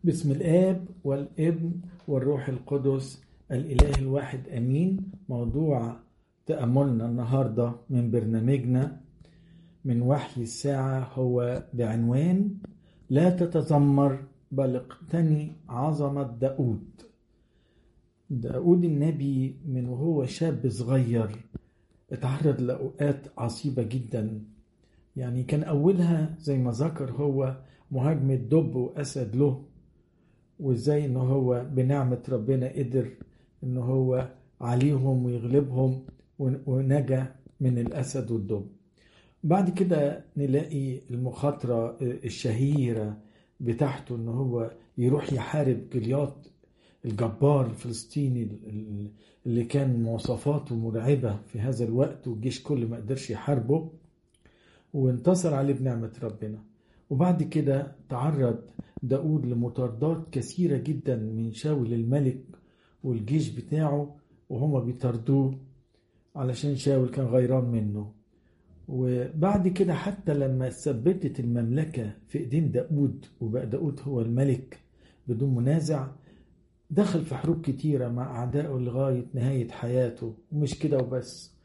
باسم الآب والابن والروح القدس الإله الواحد أمين موضوع تأملنا النهاردة من برنامجنا من وحي الساعة هو بعنوان لا تتذمر بل اقتني عظمة داود داود النبي من وهو شاب صغير اتعرض لأوقات عصيبة جدا يعني كان أولها زي ما ذكر هو مهاجمة دب وأسد له وازاي ان هو بنعمة ربنا قدر ان هو عليهم ويغلبهم ونجا من الأسد والدب بعد كده نلاقي المخاطرة الشهيرة بتاعته ان هو يروح يحارب جلياط الجبار الفلسطيني اللي كان مواصفاته مرعبة في هذا الوقت والجيش كله ما قدرش يحاربه وانتصر عليه بنعمة ربنا وبعد كده تعرض داود لمطاردات كثيرة جدا من شاول الملك والجيش بتاعه وهما بيطاردوه علشان شاول كان غيران منه وبعد كده حتى لما ثبتت المملكة في ايدين داود وبقى داود هو الملك بدون منازع دخل في حروب كتيرة مع أعدائه لغاية نهاية حياته ومش كده وبس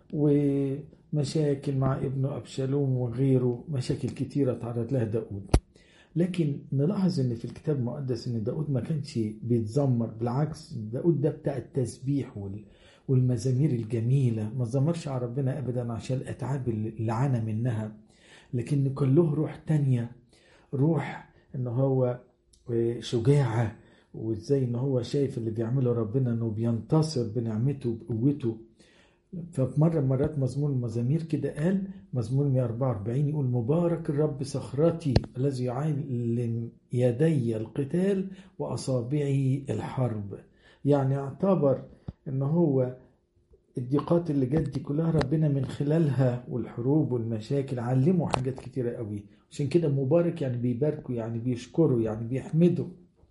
ومشاكل مع ابنه أبشالوم وغيره مشاكل كتيرة تعرض لها داود لكن نلاحظ ان في الكتاب المقدس ان داود ما كانش بيتذمر بالعكس داود ده بتاع التسبيح والمزامير الجميلة ما زمرش على ربنا ابدا عشان الاتعاب اللي عانى منها لكن كان له روح تانية روح ان هو شجاعة وازاي ان هو شايف اللي بيعمله ربنا انه بينتصر بنعمته بقوته ففي مرة مرات مزمور المزامير كده قال مزمور 144 يقول مبارك الرب صخرتي الذي يعلم يدي القتال وأصابعي الحرب يعني اعتبر ان هو الضيقات اللي جت دي كلها ربنا من خلالها والحروب والمشاكل علمه حاجات كتيرة قوي عشان كده مبارك يعني بيباركه يعني بيشكره يعني بيحمده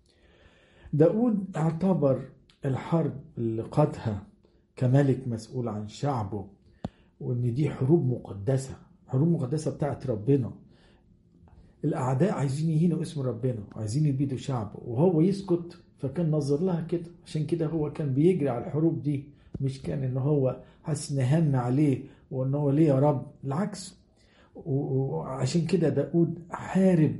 داود اعتبر الحرب اللي قادها كملك مسؤول عن شعبه وان دي حروب مقدسة حروب مقدسة بتاعت ربنا الاعداء عايزين يهينوا اسم ربنا عايزين يبيدوا شعبه وهو يسكت فكان نظر لها كده عشان كده هو كان بيجري على الحروب دي مش كان ان هو حاسس ان هم عليه وان هو ليه يا رب العكس وعشان كده داود حارب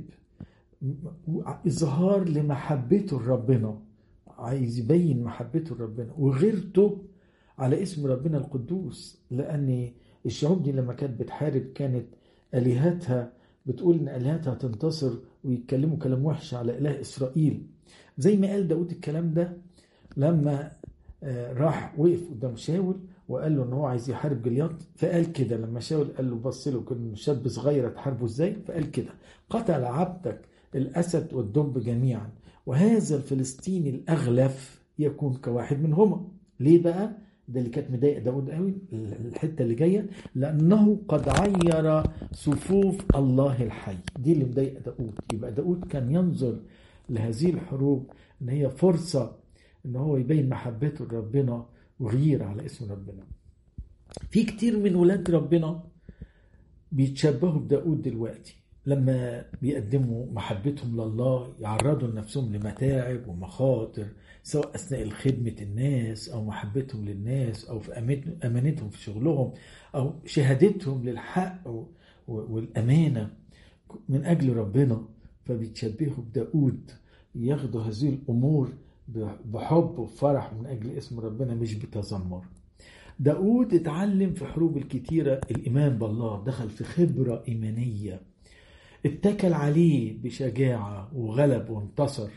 اظهار لمحبته لربنا عايز يبين محبته لربنا وغيرته على اسم ربنا القدوس لأن الشعوب دي لما كانت بتحارب كانت آلهتها بتقول إن آلهتها تنتصر ويتكلموا كلام وحش على إله إسرائيل زي ما قال داود الكلام ده لما راح وقف قدام شاول وقال له ان هو عايز يحارب جلياط فقال كده لما شاول قال له بص له كان شاب صغير تحاربه ازاي فقال كده قتل عبدك الاسد والدب جميعا وهذا الفلسطيني الاغلف يكون كواحد منهما ليه بقى ده اللي كانت مضايق داود قوي الحته اللي جايه لانه قد عير صفوف الله الحي دي اللي مضايق داود يبقى داود كان ينظر لهذه الحروب ان هي فرصه ان هو يبين محبته لربنا وغير على اسم ربنا في كتير من ولاد ربنا بيتشبهوا بداود دلوقتي لما بيقدموا محبتهم لله يعرضوا لنفسهم لمتاعب ومخاطر سواء أثناء خدمة الناس أو محبتهم للناس أو في أمانتهم في شغلهم أو شهادتهم للحق والأمانة من أجل ربنا فبيتشبهوا بداود ياخدوا هذه الأمور بحب وفرح من أجل اسم ربنا مش بتذمر داود اتعلم في حروب الكتيرة الإيمان بالله دخل في خبرة إيمانية اتكل عليه بشجاعة وغلب وانتصر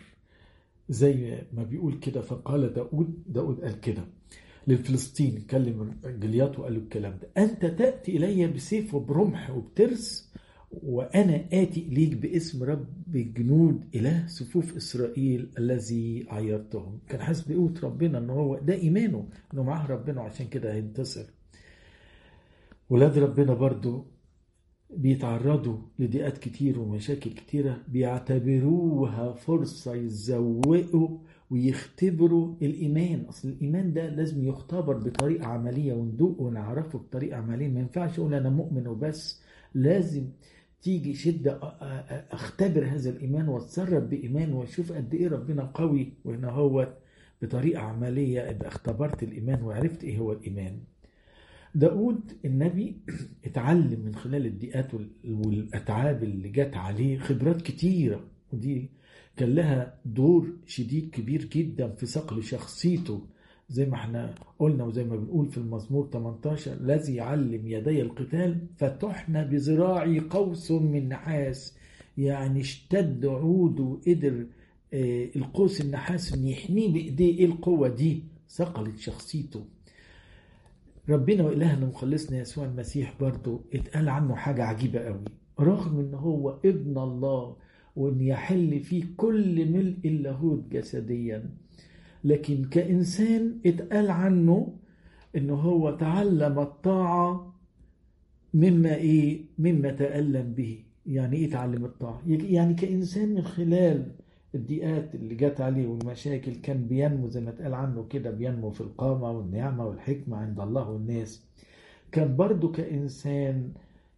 زي ما بيقول كده فقال داود داود قال كده للفلسطيني كلم جليات وقال له الكلام ده أنت تأتي إلي بسيف وبرمح وبترس وأنا آتي إليك باسم رب الجنود إله صفوف إسرائيل الذي عيرتهم كان حاسس بقوة ربنا إن هو ده إيمانه إنه معاه ربنا وعشان كده هينتصر ولاد ربنا برضو بيتعرضوا لضيقات كتير ومشاكل كتيرة بيعتبروها فرصة يزوقوا ويختبروا الإيمان أصل الإيمان ده لازم يختبر بطريقة عملية وندوقه ونعرفه بطريقة عملية ما ينفعش أقول أنا مؤمن وبس لازم تيجي شدة اختبر هذا الإيمان واتصرف بإيمان واشوف قد إيه ربنا قوي وهنا هو بطريقة عملية ابقى اختبرت الإيمان وعرفت إيه هو الإيمان داود النبي اتعلم من خلال الضيقات والأتعاب اللي جت عليه خبرات كتيرة ودي كان لها دور شديد كبير جدا في صقل شخصيته زي ما احنا قلنا وزي ما بنقول في المزمور 18 الذي يعلم يدي القتال فتحنى بذراعي قوس من نحاس يعني اشتد عوده وقدر اه القوس النحاس ان يحميه بايديه ايه القوه دي صقلت شخصيته ربنا والهنا مخلصنا يسوع المسيح برضه اتقال عنه حاجه عجيبه قوي رغم ان هو ابن الله وان يحل فيه كل ملء اللاهوت جسديا لكن كإنسان اتقال عنه إنه هو تعلم الطاعة مما إيه مما تألم به يعني إيه تعلم الطاعة يعني كإنسان من خلال الضيقات اللي جت عليه والمشاكل كان بينمو زي ما اتقال عنه كده بينمو في القامة والنعمة والحكمة عند الله والناس كان برضو كإنسان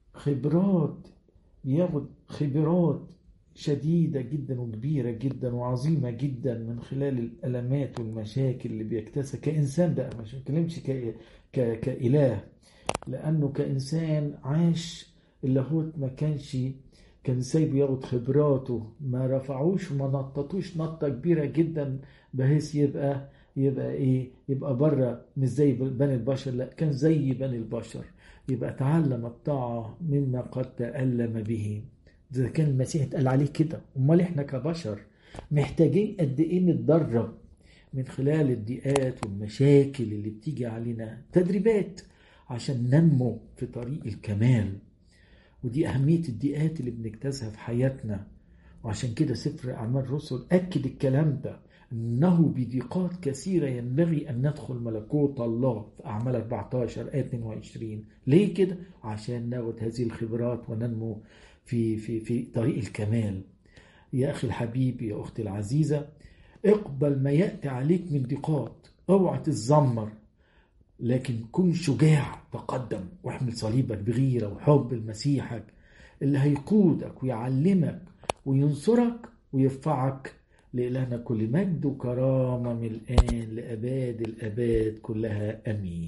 خبرات بياخد خبرات شديدة جدا وكبيرة جدا وعظيمة جدا من خلال الألمات والمشاكل اللي بيكتسها كإنسان بقى مش بتكلمش ك... ك... كإله لأنه كإنسان عاش اللاهوت ما كانش كان سايبه ياخد خبراته ما رفعوش وما نططوش نطة كبيرة جدا بحيث يبقى يبقى ايه يبقى بره مش زي بني البشر لا كان زي بني البشر يبقى تعلم الطاعة مما قد تألم به إذا كان المسيح اتقال عليه كده أمال إحنا كبشر محتاجين قد إيه نتدرب من خلال الضيقات والمشاكل اللي بتيجي علينا تدريبات عشان ننمو في طريق الكمال ودي أهمية الضيقات اللي بنجتازها في حياتنا وعشان كده سفر أعمال الرسل أكد الكلام ده إنه بضيقات كثيرة ينبغي أن ندخل ملكوت الله في أعمال 14 آية 22 ليه كده؟ عشان ناخد هذه الخبرات وننمو في في في طريق الكمال يا اخي الحبيب يا اختي العزيزه اقبل ما ياتي عليك من ضيقات اوعى تتذمر لكن كن شجاع تقدم واحمل صليبك بغيره وحب لمسيحك اللي هيقودك ويعلمك وينصرك ويرفعك لإلهنا كل مجد وكرامة من الآن لأباد الأباد كلها أمين